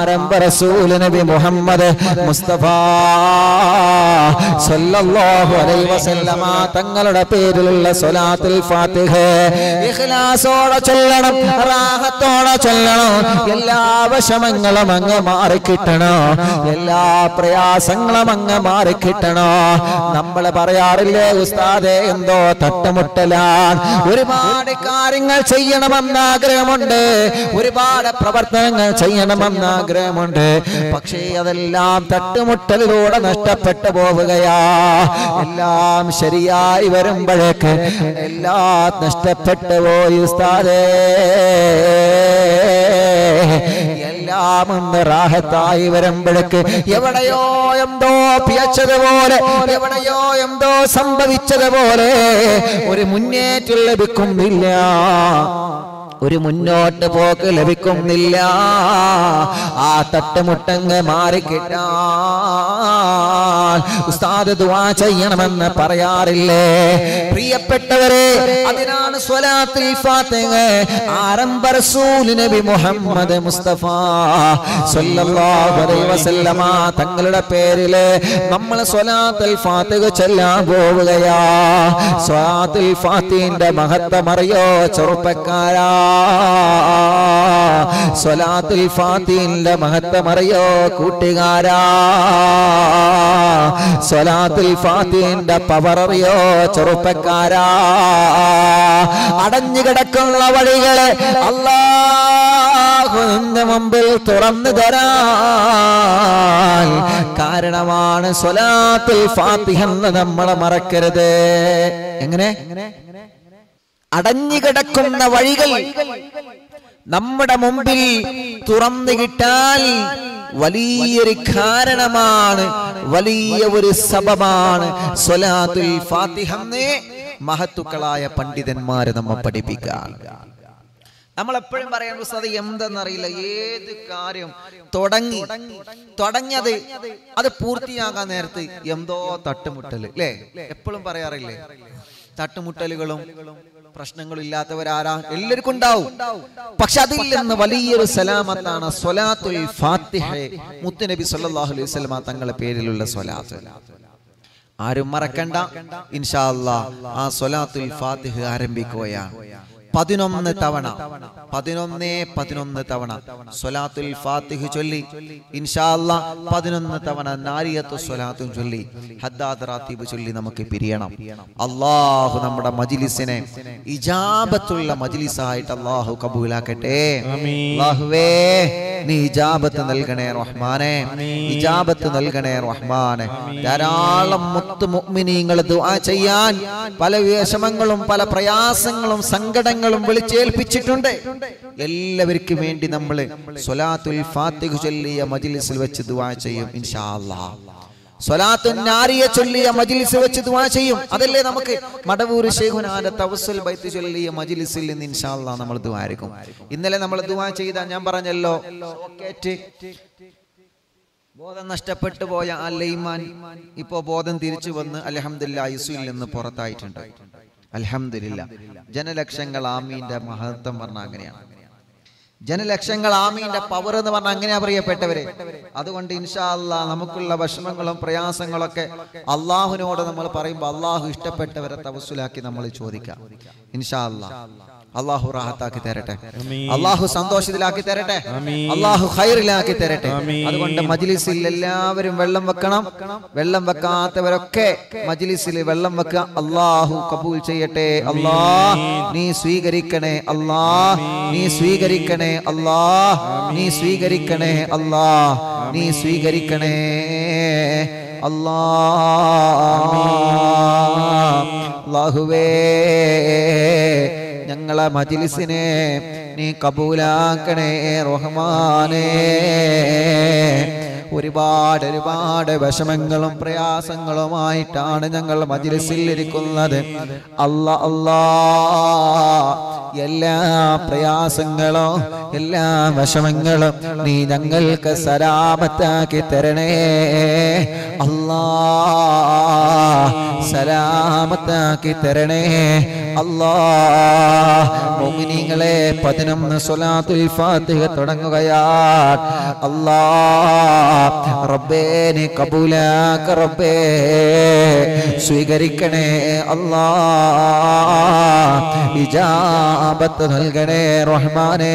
ആരംഭ റസൂൽ നബി മുഹമ്മദ് മുസ്തഫ സല്ലല്ലാഹു അലൈഹി വസല്ലമ തങ്ങളുടെ പേരിലുള്ള സ്വലാത്തുൽ ഫാത്തിഹ ഇഖ്ലാസോടെ ചൊല്ലണം റാഹത്തോടെ ചൊല്ലണം എല്ലാ വിഷമങ്ങളും അങ്ങ് മാറിക്കിട്ടണോ എല്ലാ പ്രയാസങ്ങളും അങ്ങ് മാറിക്കിട്ടണോ നമ്മൾ പറയാറില്ലേ ഉസ്താദെ എന്തോ തട്ടുമുട്ടലാണ് ഒരുപാട് കാര്യങ്ങൾ ചെയ്യണമെന്ന് ആഗ്രഹമുണ്ട് ഒരുപാട് പ്രവർത്തനങ്ങൾ ചെയ്യണമെന്ന് ആഗ്രഹമുണ്ട് പക്ഷേ അതെല്ലാം തട്ടുമുട്ടലിലൂടെ നഷ്ടപ്പെട്ടു പോവുകയാ എല്ലാം ശരിയായി വരുമ്പോഴേക്ക് എല്ലാം നഷ്ടപ്പെട്ടു പോയി ഉസ്താദേ എല്ലാം ഒന്ന് റാഹത്തായി വരുമ്പോഴേക്ക് എവിടെയോ എന്തോ പിയച്ചതുപോലെ എവിടെയോ എന്തോ സംഭവിച്ചതുപോലെ ഒരു മുന്നേറ്റം ലഭിക്കുന്നില്ല ഒരു മുന്നോട്ട് പോക്ക് ലഭിക്കുന്നില്ല ആ തട്ടുമുട്ടങ്ങ് മാറിക്കിട്ടാൻ ഉസ്താദ് ദുആ ചെയ്യണമെന്ന് പറയാറില്ലേ പ്രിയപ്പെട്ടവരെ അതിനാണ് സ്വലാത്തുൽ ഫാത്തിഹ ആരംഭ റസൂൽ നബി മുഹമ്മദ് മുസ്തഫ സല്ലല്ലാഹു അലൈഹി വസല്ലമ തങ്ങളുടെ പേരില് നമ്മൾ സ്വലാത്തുൽ ഫാത്തിഹ ചൊല്ലാൻ പോവുകയാ സ്വലാത്തുൽ ഫാത്തിഹിന്റെ മഹത്വം അറിയോ ചെറുപ്പക്കാരാ സ്വലാത്തുൽ ഫാത്തിഹിന്റെ മഹത്വം അറിയോ കൂട്ടുകാരാ സ്വലാത്തുൽ ഫാത്തിഹിന്റെ പവർ അറിയോ ചെറുപ്പക്കാരാ അടഞ്ഞു കിടക്കുന്ന വഴികളെ അള്ളാഹുവിന്റെ മുമ്പിൽ തുറന്നു തരാൻ കാരണമാണ് സ്വലാത്തുൽ ഫാത്തിഹ എന്ന് നമ്മൾ മറക്കരുത് എങ്ങനെ അടഞ്ഞു കിടക്കുന്ന വഴികൾ നമ്മുടെ മുമ്പിൽ തുറന്നു കിട്ടാൻ വലിയൊരു കാരണമാണ് വലിയ ഒരു സബമാണ് സ്വലാത്തുൽ ഫാത്തിഹന്നെ മഹത്തുക്കളായ പണ്ഡിതന്മാര് നമ്മെ പഠിപ്പിക്കാൻ നമ്മൾ എപ്പോഴും പറയാൻ ഉസ്താദ് എന്തെന്നറിയില്ല ഏത് കാര്യം തുടങ്ങി തുടങ്ങിയത് അത് പൂർത്തിയാകാൻ നേരത്ത് എന്തോ തട്ടുമുട്ടല് അല്ലേ എപ്പോഴും പറയാറില്ലേ തട്ടുമുട്ടലുകളും പ്രശ്നങ്ങളും ഇല്ലാത്തവരാരാ എല്ലാവർക്കും ഉണ്ടാവും പക്ഷെ അതിൽ നിന്ന് വലിയൊരു സലാമത്താണ് സ്വലാത്തുൽ ഫാത്തിഹ മുത്തുനബി സല്ലല്ലാഹു അലൈഹി വസല്ലമ തങ്ങളുടെ പേരിലുള്ള സ്വലാത്ത് ആരും മറക്കണ്ട ഇൻഷാ അല്ലാ ആ സ്വലാത്തുൽ ഫാത്തിഹ ആരംഭിക്കുകയാണ് പതിനൊന്ന് തവണ പതിനൊന്നേ പതിനൊന്ന് തവണ സ്വലാത്തുൽ ഫാത്തിഹ് ചൊല്ലി ഇൻഷാ അല്ലാ പതിനൊന്ന് തവണ നാരിയത്തു സ്വലാത്തും ചൊല്ലി ഹദ്ദാദ് റാത്തീബ് ചൊല്ലി നമുക്ക് പിരിയണം അള്ളാഹു നമ്മുടെ മജിലിസിനെ ഇജാബത്തുള്ള മജിലിസായിട്ട് അള്ളാഹു കബൂലാക്കട്ടെ അള്ളാഹുവേ നീ ഇജാബത്ത് നൽകണേ റഹ്മാനെ ഇജാബത്ത് നൽകണേ റഹ്മാനെ ധാരാളം മുത്ത് മുഅ്മിനീങ്ങൾ ദുആ ചെയ്യാൻ പല വിഷമങ്ങളും പല പ്രയാസങ്ങളും സങ്കടങ്ങളും വിളിച്ചേൽപ്പിച്ചിട്ടുണ്ട് എല്ലാവർക്കും വേണ്ടി നമ്മൾ സ്വലാത്തുൽ ഫാത്തിഹ് ചൊല്ലിയ മജ്ലിസിൽ വെച്ച് ദുആ ചെയ്യും ഇൻഷാ അല്ലാഹ് സ്വലാത്തുൻ നാരിയ ചൊല്ലിയ മജ്ലിസ് വെച്ച് ദുആ ചെയ്യും അതല്ലേ നമുക്ക് മടവൂർ ശൈഖുനാന്റെ തവസ്സുൽ ബൈത്ത് ചൊല്ലിയ മജ്ലിസിൽ നിന്ന് ഇൻഷാ അല്ലാഹ് നമ്മൾ ദുആ ആയിരിക്കും ഇന്നലെ നമ്മൾ ദുആ ചെയ്ത ഞാൻ പറഞ്ഞല്ലോ സോക്കേറ്റ് ബോധം നഷ്ടപ്പെട്ടു പോയ ആ ലൈമാൻ ഇപ്പോ ബോധം തിരിച്ചു വന്ന് അലഹമില്ല ഐസുയിൽ നിന്ന് പുറത്തായിട്ടുണ്ട് അലഹമില്ല ജനലക്ഷങ്ങൾ ആമീന്റെ മഹത്വം പറഞ്ഞ അങ്ങനെയാണ് ജനലക്ഷങ്ങൾ ആമീന്റെ പവർ എന്ന് പറഞ്ഞാൽ അങ്ങനെയാ പ്രിയപ്പെട്ടവരെ അതുകൊണ്ട് ഇൻഷാ അല്ലാ നമുക്കുള്ള വിഷമങ്ങളും പ്രയാസങ്ങളൊക്കെ അള്ളാഹുവിനോട് നമ്മൾ പറയുമ്പോൾ അള്ളാഹു ഇഷ്ടപ്പെട്ടവരെ തവസുലാക്കി നമ്മൾ ചോദിക്കാം ഇൻഷാ അല്ലാ അള്ളാഹു റാഹത്താക്കി തരട്ടെ അള്ളാഹു സന്തോഷത്തിലാക്കി തരട്ടെ അള്ളാഹു ഹൈറിലാക്കി തരട്ടെ അതുകൊണ്ട് മജ്ലിസിൽ എല്ലാവരും വെള്ളം വെക്കണം വെള്ളം വെക്കാത്തവരൊക്കെ മജ്ലിസിൽ വെള്ളം വെക്കുക അള്ളാഹു കബൂൽ ചെയ്യട്ടെ അള്ളാ നീ സ്വീകരിക്കണേ അള്ളാ നീ സ്വീകരിക്കണേ അള്ളാ നീ സ്വീകരിക്കണേ അള്ളാ നീ സ്വീകരിക്കണേ അല്ലാ അല്ലാഹുവേ ഞങ്ങളെ മജിലിസിനെ നീ കബൂലാക്കണേ റഹ്മാനേ ഒരുപാട് ഒരുപാട് വിഷമങ്ങളും പ്രയാസങ്ങളുമായിട്ടാണ് ഞങ്ങൾ മജിലിസിൽ ഇരിക്കുന്നത് അല്ല അല്ലാ എല്ലാ പ്രയാസങ്ങളും എല്ലാ വിഷമങ്ങളും നീ ഞങ്ങൾക്ക് സലാമത്താക്കി തരണേ അല്ലാ സലാമത്താക്കി തരണേ അല്ലാ മോമിനിങ്ങളെ പതിനൊന്ന് സ്വലാത്തുൽ ഫാത്തിഹ തുടങ്ങുകയാണ് അല്ലാ റബ്ബേ നീ കബൂലാക്ക റബ്ബേ സ്വീകരിക്കണേ അല്ലാ ഇജാബത്ത് നൽകണേ റഹ്മാനേ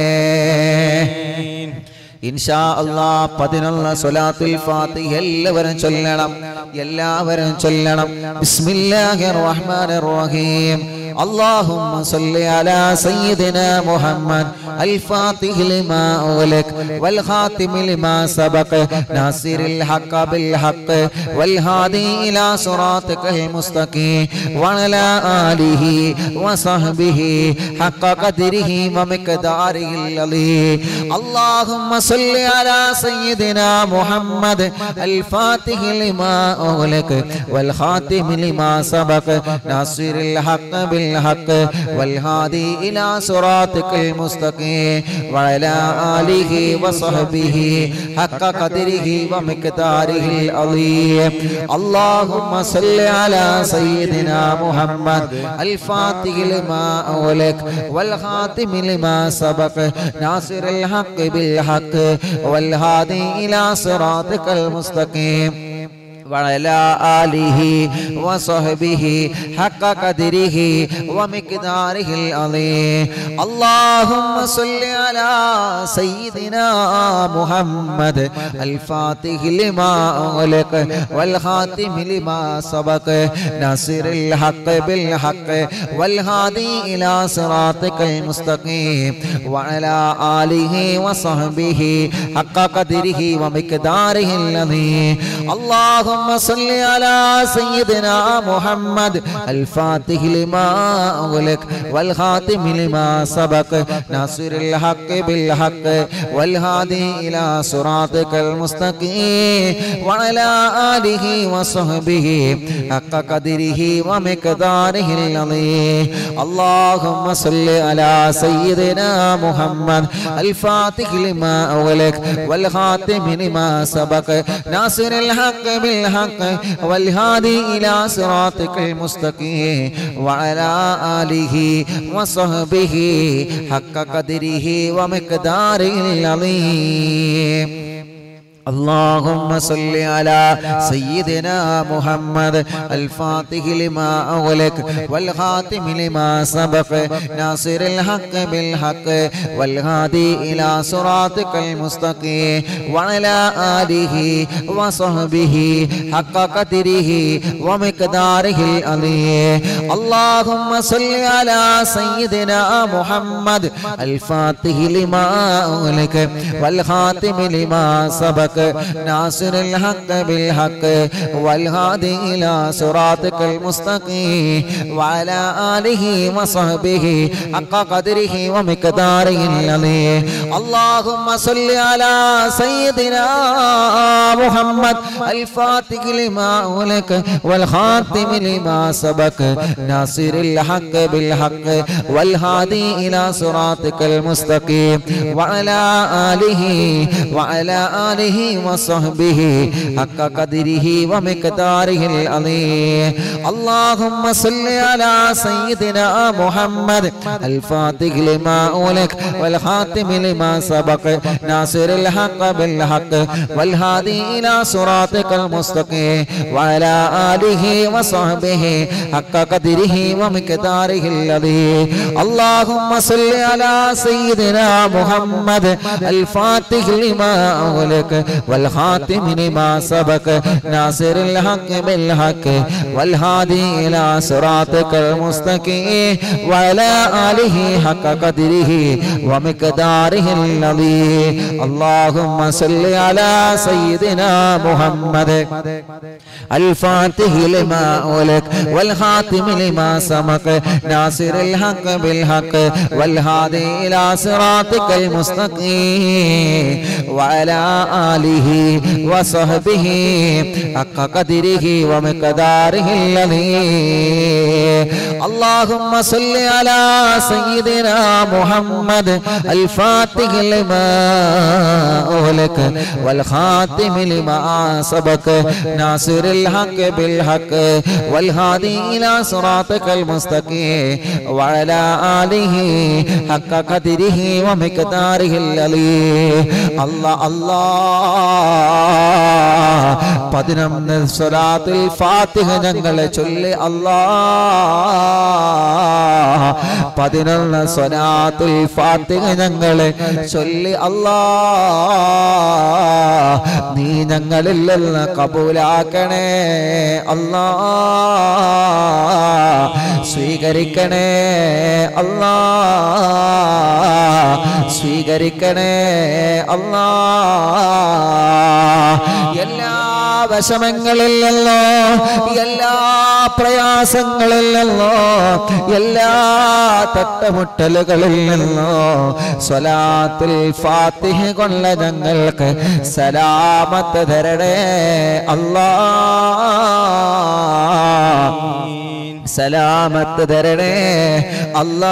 ഇൻഷാ അല്ലാ പതിനൊന്ന് സ്വലാത്തുൽ ഫാത്തിഹ എല്ലാവരും ചൊല്ലണം എല്ലാവരും ചൊല്ലണം ബിസ്മില്ലാഹിർ റഹ്മാനിർ റഹീം اللهم صل على سيدنا محمد الفاتح لما أغلق والخاتم لما سبق ناصر الحق بالحق والهادي إلى صراطك المستقيم وعلى آله وصحبه حق قدره ومقداره العظيم اللهم صل على سيدنا محمد الفاتح لما أغلق والخاتم لما سبق ناصر الحق بالحق والهادي إلى صراطك المستقيم وعلى آله وصحبه حق قدره ومقداره العظيم اللهم صل على سيدنا محمد الفاتح لما أغلق والخاتم لما سبق ناصر الحق بالحق والهادي إلى صراطك المستقيم وعلى آله وصحبه حق قدره ومقداره العظيم اللهم صل على سيدنا محمد الفاتح لما أغلق والخاتم لما سبق ناصر الحق بالحق والهادي إلى صراطك المستقيم وعلى آله وصحبه حق قدره ومقداره العظيم اللهم اللهم صل على سيدنا محمد الفاتح لما أغلق والخاتم لما سبق ناصر الحق بالحق والهادي إلى صراطك المستقيم وعلى آله وصحبه حق قدره ومقداره العظيم اللهم صل على سيدنا محمد الفاتح لما أغلق والخاتم لما سبق ناصر الحق بالحق والهادي إلى صراطك المستقيم وعلى آله وصحبه حق قدره ومقداره العظيم اللهم صل على سيدنا محمد الفاتح لما أغلق والخاتم لما سبق ناصر الحق بالحق والهادي إلى صراطك المستقيم وعلى آله وصحبه حق قدره ومقداره العظيم اللهم صل على سيدنا محمد الفاتح لما أغلق والخاتم لما سبق ناصر الحق بالحق والهادي إلى صراطك المستقيم وعلى آله وصحبه حق قدره ومقداره العظيم اللهم صل على سيدنا محمد الفاتح لما أغلق والخاتم لما سبق ناصر الحق بالحق والهادي إلى صراطك المستقيم وعلى آله وعلى آله وصحبه حق قدره ومقداره العظيم اللهم صل على سيدنا محمد الفاتح لما أولك والخاتم لما سبق ناصر الحق بالحق والهادي إلى صراطك المستقيم وعلى آله وصحبه حق قدره ومقداره العظيم اللهم صل على سيدنا محمد الفاتح لما أغلق والخاتم لما سبق ناصر الحق بالحق والهادي إلى صراطك المستقيم وعلى آله حق قدره ومقداره العظيم اللهم صل على سيدنا محمد الفاتح لما أولك والخاتم لما سبق ناصر الحق بالحق والهادي إلى صراطك المستقيم وعلى آله وصحبه حق قدره ومقداره الذي اللهم صل على سيدنا محمد الفاتح لما لك والخاتم لما سبق ناصر الحق بالحق والهادي إلى صراطك المستقيم وعلى آله حق قدره ومقداره العلي الله الله പതിനൊന്ന് സ്വലാത്തിൽ ഫാത്തിഹ ഞങ്ങളെ ചൊല്ലി അല്ലാ പതിനൊന്ന് സ്വലാത്തിൽ ഫാത്തിഹ ഞങ്ങളെ ചൊല്ലി അല്ലാ നീ ഞങ്ങളിൽ നിന്ന് കബൂലാക്കണേ അല്ലാ സ്വീകരിക്കണേ അല്ലാ സ്വീകരിക്കണേ അല്ലാ എല്ലാ വശമങ്ങളിൽ നിന്നോ എല്ലാ പ്രയാസങ്ങളിൽ നിന്നോ എല്ലാ തട്ടമുട്ടലുകളിൽ നിന്നോ സ്വലാത്തിൽ ഫാത്തിഹ കൊള്ള ഞങ്ങൾക്ക് സലാമത്ത് തരണേ അല്ലാ സലാമത്ത് തരണേ അല്ലാ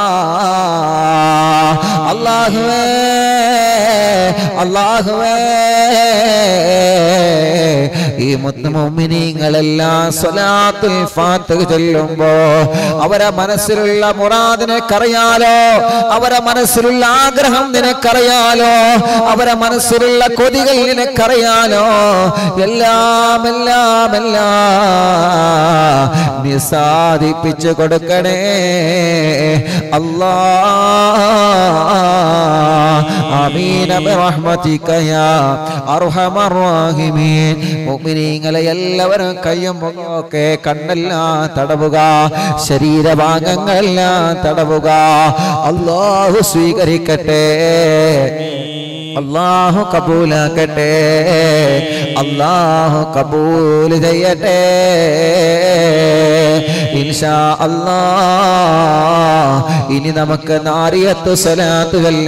അല്ലാഹുവേ അല്ലാഹുവേ ഈ മുത്തുമോമിനിങ്ങളെല്ലാം സ്വലാത്തുൽ ഫാത്തിഹ ചൊല്ലുമ്പോ അവരെ മനസ്സിലുള്ള മുറാദ് നിനക്കറിയാലോ അവരെ മനസ്സിലുള്ള ആഗ്രഹം നിനക്കറിയാലോ അവരെ മനസ്സിലുള്ള കൊതികൾ നിനക്കറിയാലോ എല്ലാം എല്ലാം എല്ലാം നീ സാധിപ്പിച്ചു കൊടുക്കണേ അല്ലാ ആമീന ബിറഹ്മതിക യാ അർഹമർ റഹീമീൻ മുഅ്മിനീങ്ങളെ എല്ലാവരും കയ്യും ഒക്കെ കണ്ണെല്ലാം തടവുക ശരീരഭാഗങ്ങളെല്ലാം തടവുക അല്ലാഹു സ്വീകരിക്കട്ടെ അള്ളാഹു കബൂലാക്കട്ടെ അള്ളാഹു കബൂൽ ചെയ്യട്ടെ ഇൻഷാ അല്ലാ ഇനി നമുക്ക് നാരിയത്ത് സ്വലാത്തുകല്ല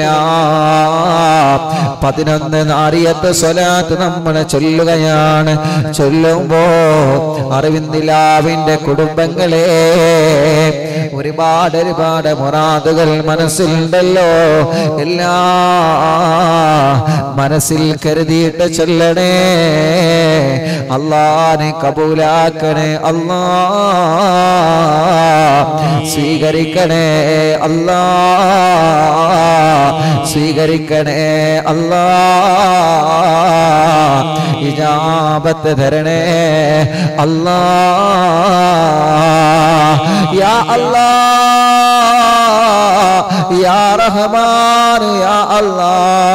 പതിനൊന്ന് നാരിയത്ത് സ്വലാത്ത് നമ്മൾ ചൊല്ലുകയാണ് ചൊല്ലുമ്പോ അറിവിന്ദിലാവിന്റെ കുടുംബങ്ങളെ ഒരുപാട് ഒരുപാട് മുറാദുകൾ മനസ്സിലുണ്ടല്ലോ എല്ലാ മനസ്സിൽ കരുതിയിട്ട് ചൊല്ലണേ അള്ളാനെ കബൂലാക്കണേ അല്ലാ സ്വീകരിക്കണേ അല്ലാ സ്വീകരിക്കണേ അല്ലാ ഇജാബത്ത് തരണേ അല്ലാ യാ അല്ലാ യാ റഹ്മാൻ യാ അല്ലാ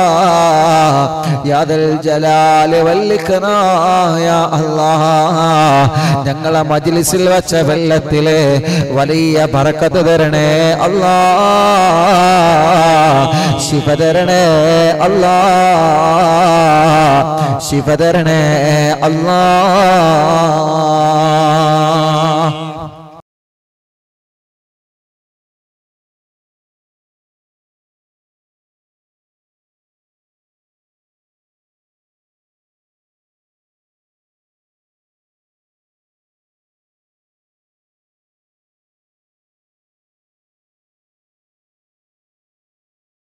യാ ദൽ ജലാൽ വൽ ഇക്റാം യാ അല്ലാ ഞങ്ങളെ മജ്ലിസിൽ വെച്ച വെള്ളത്തിലെ വലിയ ബറക്കത്ത് തരണേ അല്ലാ ശിവ തരണേ അല്ലാ ശിവ തരണേ അല്ലാ